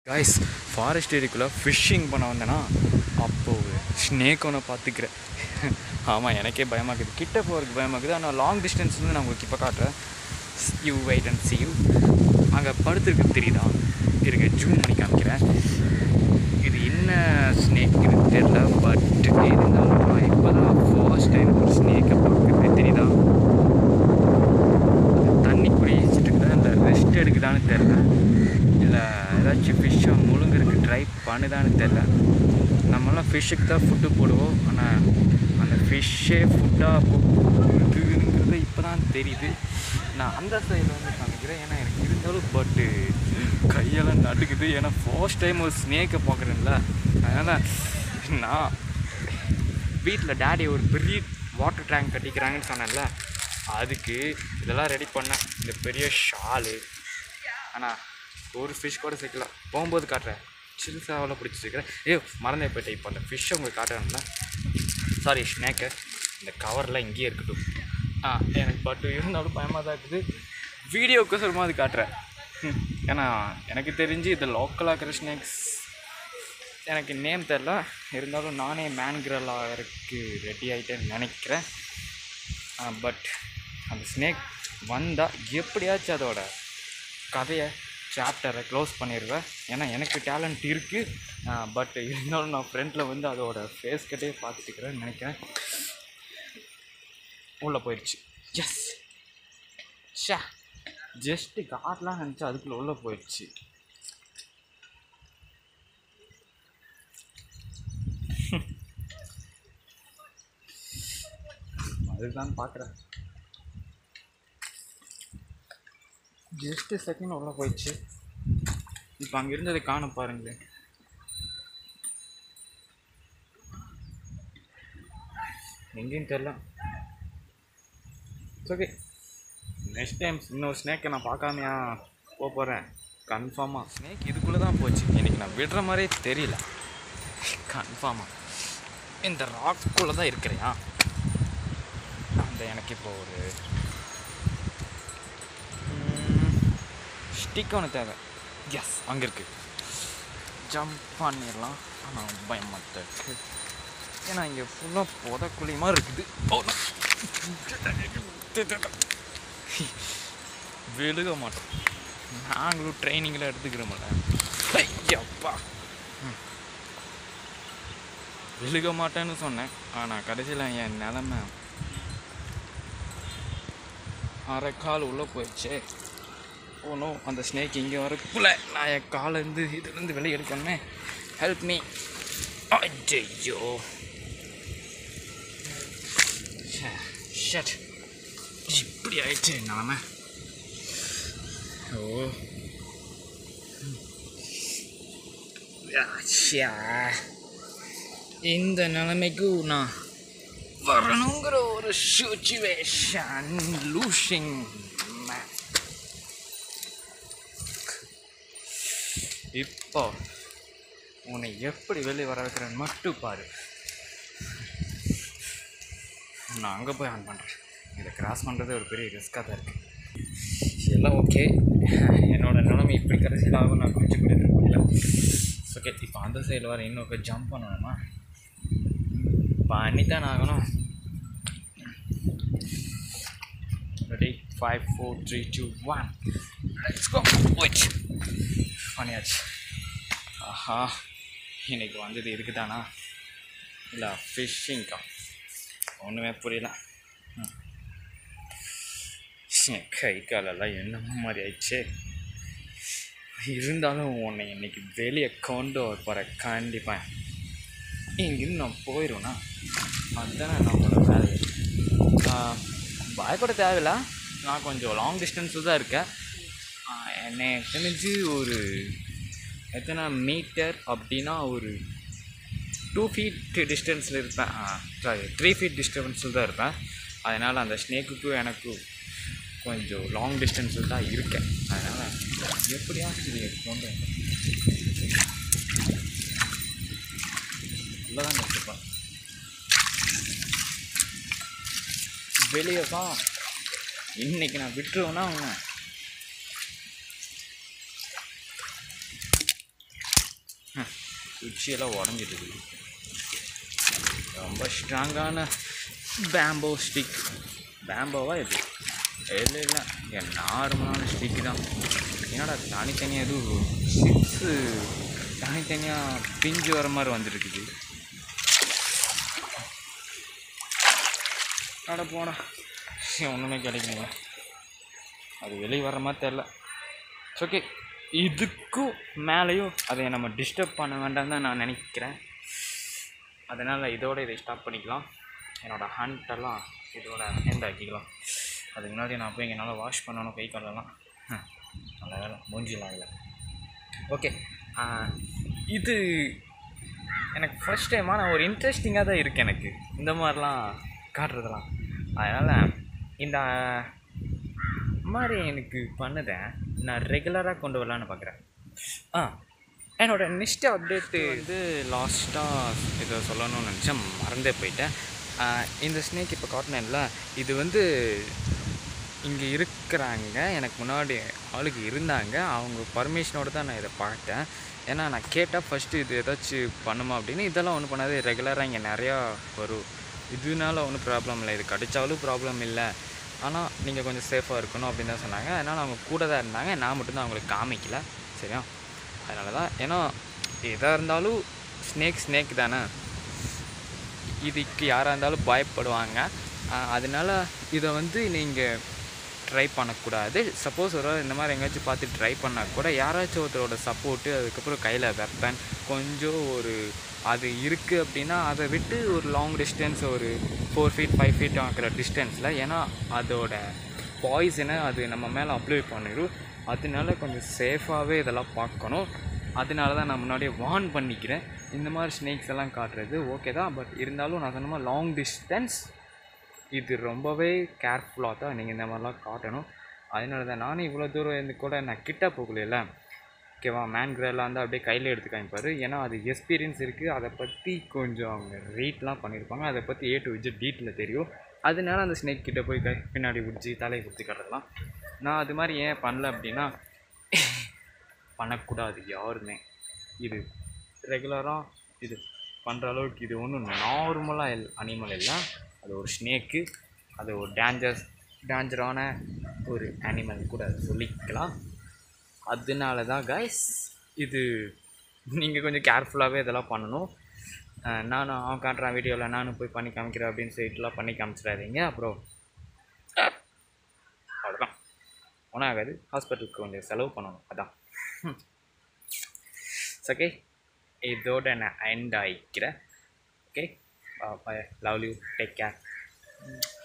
Guys forest ஏரிக்குள்ளே fishing பண்ண வந்தேன்னா அப்போது ஸ்னேக் ஒன்று பார்த்துக்கிறேன் ஆமாம் எனக்கே பயமாக இருக்குது கிட்ட போகிறதுக்கு பயமாக இருக்குது ஆனால் லாங் டிஸ்டன்ஸ் வந்து நான் உங்களுக்கு இப்போ காட்டுறேன் you wait and see you அங்கே படுத்துருக்கு தெரியுதா இருங்க ஜூம் பண்ணி காமிக்கிறேன் இது என்ன ஸ்னேக் இது தெரியல பட் இருந்தாலும் நான் இப்போ தான் ஃபர்ஸ்ட் டைம் ஒரு ஸ்னேக்கை பார்க்குறது தெரியுதா தண்ணி குடிச்சிட்டு இருக்குதா இல்லை ரெஸ்ட் எடுக்குதான்னு தெரில இல்லை ஏதாச்சும் ஃபிஷ்ஷை முழுங்குறதுக்கு ட்ரை பண்ணுதான்னு தெரில நம்மளாம் ஃபிஷ்ஷுக்கு தான் ஃபுட்டு போடுவோம் ஆனால் அந்த ஃபிஷ்ஷே ஃபுட்டாக போகுதுங்கிறது இப்போ தான் தெரியுது நான் அந்த சைடில் வந்து காமிக்கிறேன் ஏன்னா எனக்கு இருந்தாலும் பட்டு கையெல்லாம் நடுக்குது ஏன்னா ஃபர்ஸ்ட் டைம் ஒரு ஸ்னேக்கை பார்க்குறேன்ல அதனால் நான் வீட்டில் டேடி ஒரு பெரிய வாட்டர் டேங்க் கட்டிக்கிறாங்கன்னு சொன்னேன்ல அதுக்கு இதெல்லாம் ரெடி பண்ணேன் இந்த பெரிய ஷாலு ஆனால் ஒரு ஃபிஷ் கூட சேர்க்கல போகும்போது காட்டுறேன் சில் சாவெல்லாம் பிடிச்சி வச்சுக்கிறேன் ஏ மறந்தே போயிட்டேன் இப்போ அந்த ஃபிஷ்ஷை உங்களுக்கு காட்டுறேன்ல சாரி ஸ்னேக்கு இந்த கவரில் இங்கேயே இருக்கட்டும் ஆ எனக்கு பட் இருந்தாலும் பயமாக தான் இருக்குது வீடியோக்கோசரமாக அது காட்டுறேன் ம், ஏன்னா எனக்கு தெரிஞ்சு இது லோக்கலாக இருக்கிற ஸ்னேக்ஸ் எனக்கு நேம் தெரில இருந்தாலும் நானே மேன் கிரல் ஆகிறதுக்கு ரெடி ஆகிட்டேன்னு நினைக்கிறேன் பட் அந்த ஸ்னேக் வந்தால் எப்படியாச்சும் அதோட கதையை சாப்டரை க்ளோஸ் பண்ணிடுவேன் ஏன்னா எனக்கு டேலண்ட் இருக்குது பட் இருந்தாலும் நான் ஃப்ரண்ட்டில் வந்து அதோட ஃபேஸ் கட்டே பார்த்துட்டு இருக்கிறேன்னு நினைக்கிறேன் உள்ளே போயிடுச்சு எஸ் ஷா ஜஸ்ட்டு காட்டலாம் நினச்சா அதுக்குள்ளே உள்ளே போயிடுச்சு அதுதான் பார்க்குறேன் ஜஸ்ட்டு செகண்ட் உள்ளே போயிடுச்சு இப்போ அங்கே இருந்ததை காண பாருங்களேன் எங்கேயும் தெரில ஓகே நெக்ஸ்ட் டைம் இன்னொரு ஸ்னேக்கை நான் பார்க்காமையா போக போகிறேன் கன்ஃபார்மாக ஸ்னேக் இதுக்குள்ளே தான் போச்சு இன்னைக்கு நான் விடுற மாதிரியே தெரியல கன்ஃபார்மாக இந்த ராக்ஸ்குள்ளே தான் இருக்கிறியா அந்த எனக்கு இப்போ ஒரு ஸ்டிக் ஒன்று தேவை எஸ் அங்கே இருக்கு ஜம்ப் பண்ணிடலாம் ஆனால் பயமாட்ட இருக்கு ஏன்னா இங்கே ஃபுல்லாக புதக்குழியுமா இருக்குது ஓ, விழுக மாட்டோம் நாங்களும் ட்ரைனிங்கில் எடுத்துக்கிறோம்ல ஐயப்பா ம். விழுக மாட்டேன்னு சொன்னேன் ஆனால் கடைசியில் என் நிலமை அரை கால் உள்ளே போயிடுச்சே ஓனோ அந்த ஸ்னேக் இங்கே வரக்குள்ள நான் என் காலேருந்து இதுலேருந்து வெளியே எடுக்கணுமே ஹெல்ப் மீ ஐயோ ஷட் இப்படி ஆயிடுச்சு நிலமை ஓ ச்சே. இந்த நிலைமைக்கு நான் வரணுங்கிற ஒரு சுச்சுவேஷன் லூஷிங் இப்போ உன்னை எப்படி வெளியே வர வைக்கிறேன்னு மட்டும் பாரு நான் அங்கே போய் ஆன் பண்ணுறேன் இதை கிராஸ் பண்ணுறது ஒரு பெரிய ரிஸ்க்காக தான் இருக்குது எல்லாம் ஓகே என்னோட நிலைமை இப்படி கடைசியில் ஆகும் நான் கொஞ்சம் கூட முடியல ஓகே இப்போ அந்த சைடில் வர இன்னும் ஜம்ப் பண்ணணுமா பண்ணித்தான் ஆகணும் ready five four three two one let's go போயிடுச்சு பண்ணியாச்சு ஆஹா இன்னைக்கு வந்தது இதுக்கு தானா இல்லை ஃபிஷ்ஷிங்க்கா ஒன்றுமே புரியல ம். என் கை காலெல்லாம் என்னமோ மாதிரி ஆயிடுச்சு இருந்தாலும் உன்னை இன்னைக்கு வெளியே கொண்டு வர போகிறேன் கண்டிப்பாக இங்கிருந்து நான் போயிடுவேண்ணா அதுதானே நம்மளோட வேலையை பயப்பட தேவையில்ல நான் கொஞ்சம் லாங் டிஸ்டன்ஸில் தான் இருக்கேன் ஆ, என்னை தெரிஞ்சு ஒரு எத்தனை மீட்டர் அப்படின்னா ஒரு டூ ஃபீட் டிஸ்டன்ஸில் இருப்பேன் சாரி த்ரீ ஃபீட் டிஸ்டன்ஸில் தான் இருப்பேன் அதனால் அந்த ஸ்னேக்குக்கும் எனக்கும் கொஞ்சம் லாங் டிஸ்டன்ஸில் தான் இருக்கேன் அதனால் எப்படியாச்சும் இதை கொண்டு வந்தேன் உள்ளே தான் வச்சுருப்பேன் வெளியே தான் இன்னைக்கு நான் விட்டுருவேன்னா அவனை ஹம், குச்சியெல்லாம் உடஞ்சிட்டு இருக்குது ரொம்ப ஸ்ட்ராங்கான பேம்போ ஸ்டிக் பேம்போவா இது இல்லை இல்லை என் நார்மலான ஸ்டிக் தான் என்னடா தனித்தனியாக எதுவும் சிக்ஸு தனித்தனியாக பிஞ்சு வர மாதிரி வந்துருக்குது அட போனா ஒன்றுமே கிடைக்கல அது வெளியே வர மாதிரி தெரில ஓகே இதுக்கும் மேலேயும் அதை நம்ம டிஸ்டர்ப் பண்ண வேண்டாம் தான் நான் நினைக்கிறேன் அதனால் இதோட இதை ஸ்டாப் பண்ணிக்கலாம் என்னோடய ஹண்டெல்லாம் இதோட எண்ட் ஆக்கிக்கலாம் அதுக்கு முன்னாடி நான் போய் என்னால் வாஷ் பண்ணணும் கை காலெல்லாம் ஹம், நல்ல வேலை மூஞ்சிலாம் இல்லை ஓகே இது எனக்கு ஃபர்ஸ்ட் டைமாக நான் ஒரு இன்ட்ரெஸ்டிங்காக தான் இருக்குது எனக்கு இந்த மாதிரிலாம் காட்டுறதெல்லாம் அதனால் இந்த மாதிரி எனக்கு பண்ணதை நான் ரெகுலராக கொண்டு வரலான்னு பார்க்குறேன் ஆ என்னோட நெக்ஸ்ட் அப்டேட்டு வந்து லாஸ்ட்டாக இதை சொல்லணும்னு நினச்சேன் மறந்தே போயிட்டேன் ஆ, இந்த ஸ்னேக் இப்போ காட்டினேன்ல இது வந்து இங்கே இருக்கிறாங்க எனக்கு முன்னாடி ஆளுக்கு இருந்தாங்க அவங்க பர்மிஷனோடு தான் நான் இதை பார்த்தேன் ஏன்னா நான் கேட்டால் ஃபஸ்ட்டு இது ஏதாச்சும் பண்ணுமா அப்படின்னு இதெல்லாம் ஒன்றும் பண்ணாது ரெகுலராக இங்கே நிறையா வரும் இதனால ஒன்றும் ப்ராப்ளம் இல்லை இது கடிச்சாலும் ப்ராப்ளம் இல்லை ஆனால் நீங்கள் கொஞ்சம் சேஃபாக இருக்கணும் அப்படின்னு தான் சொன்னாங்க அதனால் அவங்க கூட தான் இருந்தாங்க நான் மட்டும்தான் அவங்களுக்கு காமிக்கல சரியா அதனால தான் ஏன்னா எதாக இருந்தாலும் ஸ்னேக் ஸ்னேக் தானே இதுக்கு யாராக இருந்தாலும் பயப்படுவாங்க ஆஹ் அதனால இதை வந்து நீங்கள் ட்ரை பண்ணக்கூடாது சப்போஸ் ஒரு வேளை இந்த மாதிரி எங்கேயாச்சும் பார்த்து ட்ரை பண்ணால் கூட யாராச்சும் ஒருத்தரோட சப்போர்ட்டு அதுக்கப்புறம் கையில் வெப்பன் கொஞ்சம் ஒரு அது இருக்குது அப்படின்னா அதை விட்டு ஒரு லாங் டிஸ்டன்ஸ் ஒரு ஃபோர் ஃபீட் ஃபைவ் ஃபீட் ஆகிற டிஸ்டன்ஸில் ஏன்னா அதோட பாய்ஸனை அது நம்ம மேலே அப்ளை பண்ணிடும் அதனால கொஞ்சம் சேஃபாகவே இதெல்லாம் பார்க்கணும் அதனால தான் நான் முன்னாடியே வார்ன் பண்ணிக்கிறேன் இந்த மாதிரி ஸ்னேக்ஸ் எல்லாம் காட்டுறது ஓகே தான் பட் இருந்தாலும் நான் சொன்ன மாதிரி லாங் டிஸ்டன்ஸ் இது ரொம்பவே கேர்ஃபுல்லாக தான் நீங்கள் இந்த மாதிரிலாம் காட்டணும் அதனால தான் நானும் இவ்வளோ தூரம் இருந்து கூட நான் கிட்ட போகலையில ஓகேவா மேன் கிரேலாம் வந்து அப்படியே கையில் எடுத்து காமிப்பார் ஏன்னா அது எக்ஸ்பீரியன்ஸ் இருக்குது அதை பற்றி கொஞ்சம் அவங்க ரேட்லாம் பண்ணியிருப்பாங்க அதை பற்றி ஏ டு விஜய் டீட்டில் தெரியும் அதனால அந்த ஸ்னேக் கிட்ட போய் கை பின்னாடி பிடிச்சி தலையை பிடிச்சி கட்டுறதுலாம் நான் அது மாதிரி ஏன் பண்ணல அப்படின்னா பண்ணக்கூடாது யாருமே இது ரெகுலராக இது பண்ணுற அளவுக்கு இது ஒன்றும் நார்மலாக எல் அனிமல் இல்லை அது ஒரு ஸ்னேக்கு அது ஒரு டேஞ்சர்ஸ் டேஞ்சரான ஒரு அனிமல் கூட சொல்லிக்கலாம் அதனால தான் கைஸ் இது நீங்கள் கொஞ்சம் கேர்ஃபுல்லாகவே இதெல்லாம் பண்ணணும் அஹ் நானும் அவன் காட்டுறான் வீடியோவில் நானும் போய் பண்ணி காமிக்கிறேன் அப்படின்னு சொல்லிட்டுலாம் பண்ணி காமிச்சிடாதீங்க அப்புறம் அவ்வளோதான் ஒன்றும் ஆகாது ஹாஸ்பிட்டலுக்கு கொஞ்சம் செலவு பண்ணணும் அதான் ஓகே இதோட நான் எண்ட் ஆகிக்கிறேன் okay love you take care